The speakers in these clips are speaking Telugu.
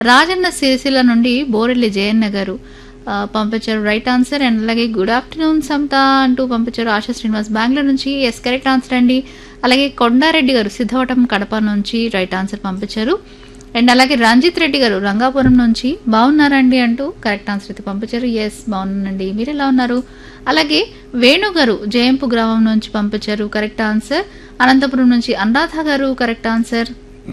రాజన్న సిరిసిల్ల నుండి బోరెల్లి జయన్న గారు ఆ, పంపించారు రైట్ ఆన్సర్ అండ్ అలాగే గుడ్ ఆఫ్టర్నూన్ సమత అంటూ పంపించారు ఆశా శ్రీనివాస్ బెంగళూరు నుంచి ఎస్ కరెక్ట్ ఆన్సర్ అండి అలాగే కొండారెడ్డి గారు సిద్ధవటం కడప నుంచి రైట్ ఆన్సర్ పంపించారు అండ్ అలాగే రంజిత్ రెడ్డి గారు రంగాపురం నుంచి బాగున్నారండి అంటూ కరెక్ట్ ఆన్సర్ అయితే పంపించారు ఎస్ బాగున్నానండి మీరు ఎలా ఉన్నారు అలాగే వేణు గారు జయంపు గ్రామం నుంచి పంపించారు కరెక్ట్ ఆన్సర్ అనంతపురం నుంచి అనురాధ గారు కరెక్ట్ ఆన్సర్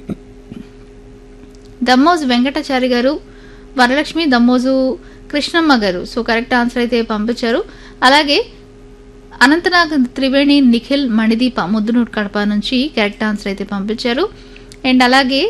దమ్మోజు వెంకటాచారి గారు వరలక్ష్మి దమ్మోజు కృష్ణమ్మ గారు సో కరెక్ట్ ఆన్సర్ అయితే పంపించారు అలాగే అనంతనాగ్ త్రివేణి నిఖిల్ మణిదీప ముద్దునూరు కడప నుంచి కరెక్ట్ ఆన్సర్ అయితే పంపించారు అండ్ అలాగే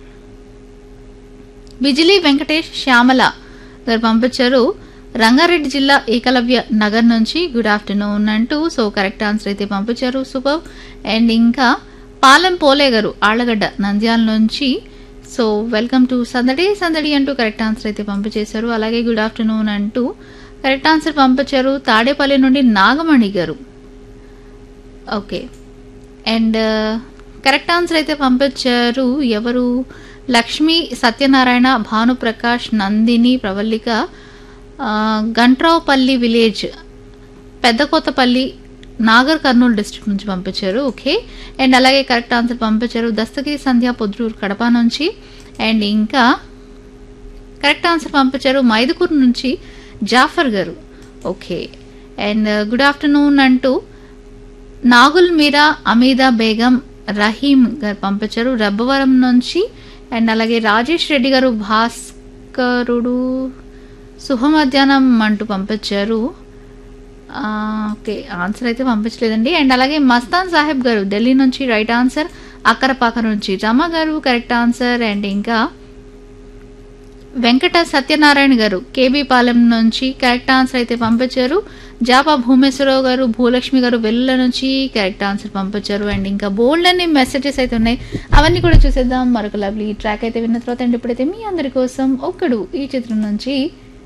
బిజిలీ వెంకటేష్ శ్యామల గారు పంపించారు రంగారెడ్డి జిల్లా ఏకలవ్య నగర్ నుంచి గుడ్ ఆఫ్టర్నూన్ అంటూ సో కరెక్ట్ ఆన్సర్ అయితే పంపించారు సూపర్ అండ్ ఇంకా పాలెం పోలే గారు ఆళ్లగడ్డ నంద్యాల నుంచి సో వెల్కమ్ టు సందడి సందడి అంటూ కరెక్ట్ ఆన్సర్ అయితే పంపించేశారు అలాగే గుడ్ ఆఫ్టర్నూన్ అంటూ కరెక్ట్ ఆన్సర్ పంపించారు తాడేపల్లి నుండి నాగమణి గారు ఓకే అండ్ కరెక్ట్ ఆన్సర్ అయితే పంపించారు ఎవరు లక్ష్మి సత్యనారాయణ భానుప్రకాష్ నందిని ప్రవల్లిక ఆ, గంట్రావుపల్లి విలేజ్ పెద్దకోతపల్లి నాగర్ కర్నూలు డిస్ట్రిక్ట్ నుంచి పంపించారు ఓకే అండ్ అలాగే కరెక్ట్ ఆన్సర్ పంపించారు దస్తగిరి సంధ్య పొద్దుటూరు కడప నుంచి అండ్ ఇంకా కరెక్ట్ ఆన్సర్ పంపించారు మైదుకూరు నుంచి జాఫర్ గారు ఓకే అండ్ గుడ్ ఆఫ్టర్నూన్ అంటూ నాగుల్ మీరా అమీదా బేగం రహీం గారు పంపించారు రబ్బవరం నుంచి అండ్ అలాగే రాజేష్ రెడ్డి గారు భాస్కరుడు శుభ మధ్యాహ్నం అంటూ పంపించారు ఆ, ఓకే ఆన్సర్ అయితే పంపించలేదండి అండ్ అలాగే మస్తాన్ సాహెబ్ గారు ఢిల్లీ నుంచి రైట్ ఆన్సర్ అక్కరపాక నుంచి రమ గారు కరెక్ట్ ఆన్సర్ అండ్ ఇంకా వెంకట సత్యనారాయణ గారు కేబీ పాలెం నుంచి కరెక్ట్ ఆన్సర్ అయితే పంపించారు జాపా భూమేశ్వరరావు గారు భూలక్ష్మి గారు వెల్లుల నుంచి కరెక్ట్ ఆన్సర్ పంపించారు అండ్ ఇంకా బోల్డ్ అనే మెసేజెస్ అయితే ఉన్నాయి అవన్నీ కూడా చూసేద్దాం మరొక లవ్లీ ట్రాక్ అయితే విన్న తర్వాత అండ్ ఇప్పుడైతే మీ అందరి కోసం ఒక్కడు ఈ చిత్రం నుంచి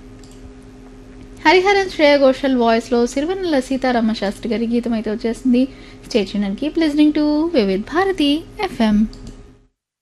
హరిహరన్ శ్రేయ ఘోషల్ వాయిస్ లో సిరివెన్నెల సీతారామ శాస్త్రి గారి గీతం అయితే వచ్చేసింది station and keep listening to Vividh Bharati FM